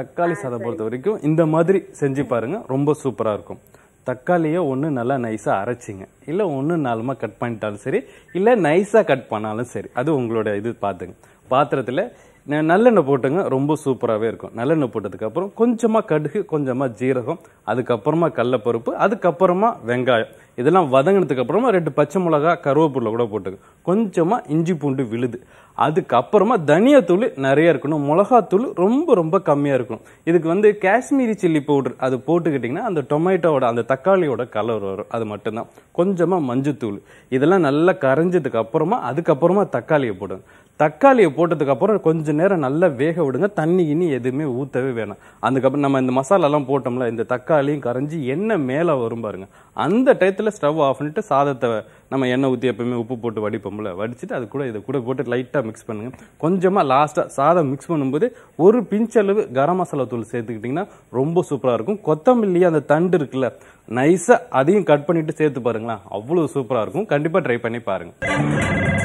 தக்காளி சாதம் பொறுத்த வரைக்கும் இந்த மாதிரி செஞ்சு பாருங்க ரொம்ப சூப்பரா இருக்கும் தக்காளியை ஒன்று நல்லா நைஸாக அரைச்சிங்க இல்லை ஒன்று நாலுமா கட் பண்ணிட்டாலும் சரி இல்லை நைஸாக கட் பண்ணாலும் சரி அது உங்களோட இது பார்த்துங்க பாத்திரத்தில் ந- நல்லெண்ணெய் போட்டுங்க ரொம்ப சூப்பராகவே இருக்கும் நல்லெண்ணெய் போட்டதுக்கு அப்புறம் கொஞ்சமாக கடுகு கொஞ்சமாக ஜீரகம் அதுக்கப்புறமா கடலப்பருப்பு அதுக்கப்புறமா வெங்காயம் இதெல்லாம் வதங்கினதுக்கு அப்புறமா ரெண்டு பச்சை மிளகா கருவேப்பிலை கூட போட்டுங்க கொஞ்சமா இஞ்சி பூண்டு விழுது அதுக்கப்புறமா தனியாத்தூள் நிறைய இருக்கணும் மிளகாத்தூள் ரொம்ப ரொம்ப கம்மியா இருக்கணும் இதுக்கு வந்து காஷ்மீரி சில்லி பவுடர் அது போட்டுக்கிட்டிங்கன்னா அந்த டொமேட்டோவோட அந்த தக்காளியோட கலர் வரும் அது மட்டும்தான் கொஞ்சமா மஞ்சத்தூள் இதெல்லாம் நல்லா கரைஞ்சதுக்கு அப்புறமா அதுக்கப்புறமா தக்காளியை போடுங்க தக்காளியை போட்டதுக்கு அப்புறம் கொஞ்ச நேரம் நல்லா வேக விடுங்க தண்ணி இனி எதுவுமே ஊத்தவே வேணாம் அதுக்கப்புறம் நம்ம இந்த மசாலாலாம் போட்டோம்ல இந்த தக்காளியும் கரைஞ்சி எண்ணெய் மேலே வரும் பாருங்க அந்த டயத்தில் ஸ்டவ் ஆஃப் பண்ணிட்டு சாதத்தை நம்ம எண்ணெய் ஊற்றி எப்பவுமே உப்பு போட்டு வடிப்போம்ல வடிச்சிட்டு அது கூட இதை கூட போட்டு லைட்டாக மிக்ஸ் பண்ணுங்க கொஞ்சமாக லாஸ்ட்டாக சாதம் மிக்ஸ் பண்ணும்போது ஒரு பிஞ்சளவு கரம் மசாலா தூள் சேர்த்துக்கிட்டிங்கன்னா ரொம்ப சூப்பராக இருக்கும் கொத்தமல்லி அந்த தண்டு இருக்குல்ல நைஸாக அதையும் கட் பண்ணிட்டு சேர்த்து பாருங்களேன் அவ்வளோ சூப்பராக இருக்கும் கண்டிப்பாக ட்ரை பண்ணி பாருங்க